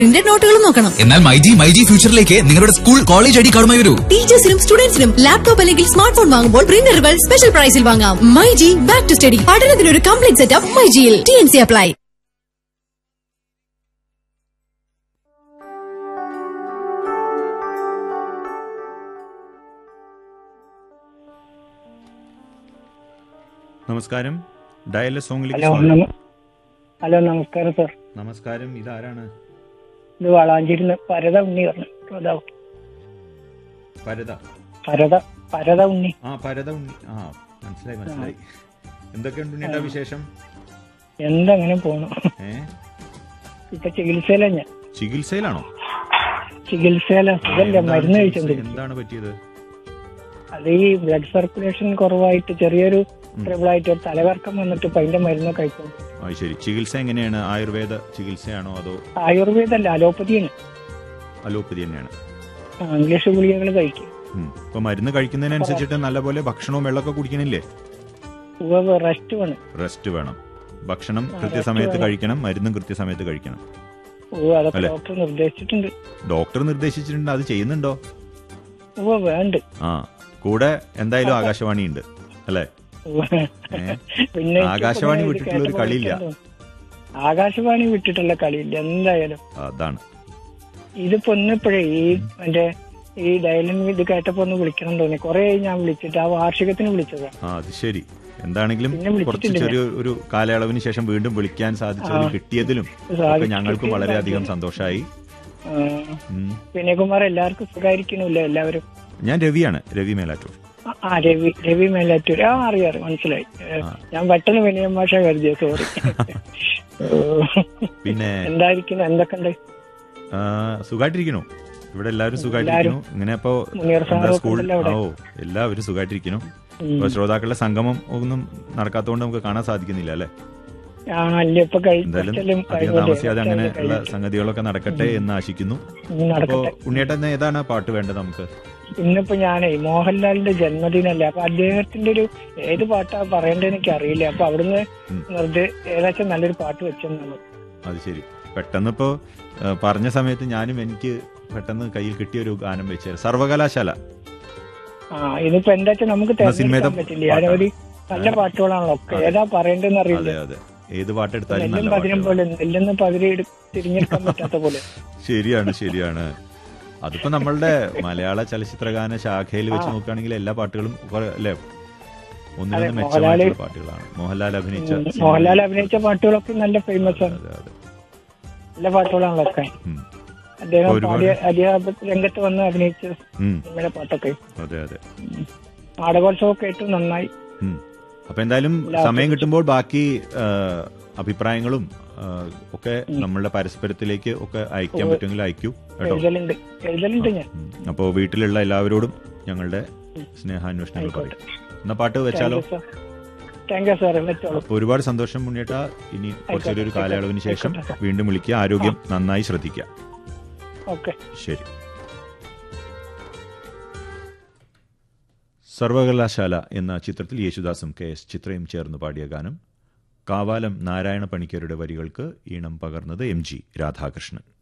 Printed നോട്ടുകളും നോക്കണം എന്നാൽ myG myG ഫ്യൂച്ചറിലേക്ക് നിങ്ങളുടെ സ്കൂൾ കോളേജ് ഐ ഡി കാർഡുമായി വരൂ ടീച്ചേഴ്സിനും സ്റ്റുഡൻസിനും ലാപ്ടോപ്പ് അല്ലെങ്കിൽ സ്മാർട്ട് ഫോൺ വാങ്ങുമ്പോൾ പ്രിന്ററുകൾ സ്പെഷ്യൽ പ്രൈസിൽ വാങ്ങാം മൈജി ബാക്ക് ടു സ്റ്റഡി പഠനത്തിനൊരു കംപ്ലീറ്റ് സെറ്റപ്പ് മൈജിയിൽ ടി എൻ സി അപ്ലൈ നമസ്കാരം ഡയല സോങ്ങിലേക്ക് ഹലോ സ്വാഗതം നമ- ഹലോ നമസ്കാരം സാർ നമസ്കാരം ഇതാരാണ് ഇത് വളാഞ്ചേരിന്ന് പരത ഉണ്ണി പറഞ്ഞു ശ്രോതാവ് പരത പരത പരത ഉണ്ണി ആ പരത ഉണ്ണി ആ മനസ്സിലായി മനസ്സിലായി എന്തൊക്കെയുണ്ട് ഉണ്ണിയുടെ വിശേഷം എന്തങ്ങനെ പോണു ഏ ഇപ്പൊ ചികിത്സയില ഞാൻ ചികിത്സയിലാണോ ചികിത്സയില സുഖല്ല എന്താണ് മരുന്ന് ചികിത്സ? കഴിച്ചോണ്ടിരിക്കും എന്താണ് പറ്റിയത് അത് ഈ ബ്ലഡ് സർക്കുലേഷൻ കുറവായിട്ട് ചെറിയൊരു ട്രബിൾ ആയിട്ട് ഒരു തലകർക്കം വന്നിട്ട് ഇപ്പൊ അതിന്റെ മരുന്ന് കഴിച്ചു ആ ശരി ചികിത്സ എങ്ങനെയാണ് ആയുർവേദ ചികിത്സയാണോ അതോ ആയുർവേദല്ല അലോപ്പതിയാണ് അലോപ്പതി തന്നെയാണ് ആ, ഇംഗ്ലീഷ് ഗുളികകൾ കഴിക്കും ഉം. ഇപ്പൊ മരുന്ന് കഴിക്കുന്നതിനനുസരിച്ചിട്ട് നല്ലപോലെ ഭക്ഷണവും വെള്ളമൊക്കെ കുടിക്കണില്ലേ റെസ്റ്റ് വേണം റെസ്റ്റ് വേണം ഭക്ഷണം കൃത്യസമയത്ത് കഴിക്കണം മരുന്നും കൃത്യസമയത്ത് കഴിക്കണം ഓ അതൊക്കെ അല്ലേ? ഡോക്ടർ നിർദ്ദേശിച്ചിട്ടുണ്ട് ഡോക്ടർ നിർദ്ദേശിച്ചിട്ടുണ്ട് അത് ചെയ്യുന്നുണ്ടോ ഓ വേണ്ട ആ കൂടെ എന്തായാലും ആകാശവാണി ഉണ്ട് അല്ലേ ഉവ്വ്. ഏ? പിന്നെ എനിക്ക് ആകാശവാണി ഇത് വിട്ടിട്ടുള്ള ഒരു കേട്ടപ്പോ കളിയില്ല. വിളിക്കാൻ തോന്നി. ആകാശവാണി വിട്ടിട്ടുള്ള കളിയില്ല എന്തായാലും അതാണ് ഇതിപ്പോ ഒന്നിപ്പോഴേ ഈ മറ്റേ ഈ ഡയലിൻ ഇത് കേട്ടപ്പോ ഒന്ന് വിളിക്കണം തോന്നി കുറെ ഞാൻ വിളിച്ചിട്ട് ആ വാർഷികത്തിന് വിളിച്ചതാ ആ അത് ശരി എന്താണെങ്കിലും പിന്നെ കുറച്ച് വിളിച്ചിട്ടില്ല ചെറിയ ഒരു കാലയളവിന് ശേഷം വീണ്ടും വിളിക്കാൻ സാധിച്ചതിലും ആ. കിട്ടിയതിലും ഒക്കെ സാധിച്ചു. ഞങ്ങൾക്കും വളരെയധികം സന്തോഷമായി ആ, ഉം. വിനയകുമാർ എല്ലാവർക്കും സുഖായിരിക്കണില്ല എല്ലാവരും ഞാൻ രവിയാണ് രവി മേലാറ്റൂർ ആ, ആ രവി രവി മേലാറ്റൂർ ആ അറിയാം അറിയാം, മനസ്സിലായി ഏ, ആ. ഞാൻ പെട്ടെന്ന് വിനയം ഭാഷ കരുതിയ സോറി പിന്നെ എന്തായിരിക്കുന്നു എന്തൊക്കെയുണ്ട് ആ, സുഖമായിട്ടിരിക്കണു ഇവിടെ എല്ലാവരും സുഖമായിട്ടിരിക്കുന്നു ഇങ്ങനെ ഇപ്പോ മുനീർ എന്താ സാറൊക്കെ സ്കൂൾ ഉണ്ടല്ലോ അവിടെ. ഓ എല്ലാവരും സുഖമായിട്ടിരിക്കുന്നു ഉം. ഇപ്പൊ ശ്രോതാക്കളുടെ സംഗമം ഒന്നും നടക്കാത്തതുകൊണ്ട് നമുക്ക് കാണാൻ സാധിക്കുന്നില്ല അല്ലെ ആ അല്ല ഇപ്പൊ കഴി- എന്തായാലും കുറച്ചെല്ലാം അധികം കഴിഞ്ഞില്ലേ? താമസിയാതെ അങ്ങനെ കുറച്ചെല്ലാം ഉള്ള കഴിഞ്ഞിട്ട്. സംഗതികളൊക്കെ നടക്കട്ടെ എന്ന് ആശിക്കുന്നു ഇനി അപ്പോ നടക്കട്ടെ ഉണ്ണിയേട്ടൻ ഏതാണ് പാട്ട് വേണ്ടത് നമുക്ക് ഇന്നിപ്പോ ഞാനേ മോഹൻലാലിന്റെ ജന്മദിനല്ലേ അപ്പൊ അദ്ദേഹത്തിന്റെ ഒരു ഏത് പാട്ടാ പറയേണ്ടത് എനിക്ക് അറിയില്ല അപ്പൊ അവിടുന്ന് ഉം. നിർദ്ദേ ഏതാச்சுം നല്ലൊരു പാട്ട് വെച്ചെന്നു അത് ശരി പെട്ടെന്ന് ഇപ്പോ ഏഹ്, പറഞ്ഞ സമയത്ത് ഞാനും എനിക്ക് പെട്ടെന്ന് കയ്യിൽ കിട്ടിയ ഒരു ഗാനം വെച്ച സർവകലാശാല ആ ഇതിപ്പോ എന്താ വെച്ചാൽ നമുക്ക് എന്നാ സിനിമേത തെരഞ്ഞെടുക്കാൻ പറ്റില്ല അനവധി നല്ല പാട്ടുകളാണല്ലോ ഒക്കെ അതെ. ഏതാ പറയേണ്ടതെന്ന് അതെ അറിയില്ല അതെ ഏത് പാട്ടെടുത്താലും നെല്ലും നല്ല പതിനും പാട്ടുകളാണ്. പോലെ നെല്ലെന്ന് പതിരി തിരിഞ്ഞെടുക്കാൻ പറ്റാത്ത പോലെ ശരിയാണ് ശരിയാണ് അതിപ്പോ നമ്മളുടെ മലയാള ചലച്ചിത്രഗാന ശാഖയിൽ വെച്ച് ആ. നോക്കുകയാണെങ്കിൽ എല്ലാ പാട്ടുകളും കുറെ- അല്ലേ ഒന്നിനൊന്ന് അതെ, മെച്ചമായിട്ടുള്ള മോഹൻലാല് പാട്ടുകളാണ് മോഹൻലാൽ അഭിനയിച്ച ഉം, സിനിമ- മോഹൻലാൽ അഭിനയിച്ച പാട്ടുകളൊക്കെ നല്ല ഫേമസ് ആണ് അതെ, അതെ. നല്ല പാട്ടുകളാണല്ലോ ഒക്കെ ഉം, അദ്ദേഹം ഒരുപാട്. പാടിയ അധ്യാപക രംഗത്ത് വന്ന് അഭിനയിച്ച ഉം, സിനിമയിലെ പാട്ടൊക്കെ അതെ അതെ നാടകോത്സവമൊക്കെ ഏറ്റവും നന്നായി ഉം. അപ്പൊ എന്തായാലും എല്ലാവർക്കും സമയം കിട്ടുമ്പോൾ ബാക്കി ആ, അഭിപ്രായങ്ങളും ആ, ഒക്കെ നമ്മളുടെ പരസ്പരത്തിലേക്ക് ഒക്കെ അയക്കാൻ ഓ. പറ്റുമെങ്കിൽ അയക്കൂ കേട്ടോ എഴുതലുണ്ട് എഴുതലുണ്ട് ഞാൻ ഉം. അപ്പോ വീട്ടിലുള്ള എല്ലാവരോടും ഞങ്ങളുടെ സ്നേഹാന്വേഷണങ്ങൾ ആയിക്കോട്ടെ. പറയും എന്നാ പാട്ട് വെച്ചാലോ താങ്ക് യു സാർ വെച്ചോളൂ അപ്പൊ ഒരുപാട് സന്തോഷം മുന്നേട്ട ഇനി കുറച്ചൊരു ആയിക്കോട്ടെ, കാലയളവിന് ശേഷം ആയിക്കോട്ടെ, സാർ. വീണ്ടും വിളിക്കുക ആരോഗ്യം നന്നായി ശ്രദ്ധിക്കുക ഓക്കെ ശരി സർവകലാശാല എന്ന ചിത്രത്തിൽ യേശുദാസും കെ എസ് ചിത്രയും ചേർന്ന് പാടിയ ഗാനം കാവാലം നാരായണ പണിക്കരുടെ വരികൾക്ക് ഈണം പകർന്നത് എം ജി രാധാകൃഷ്ണൻ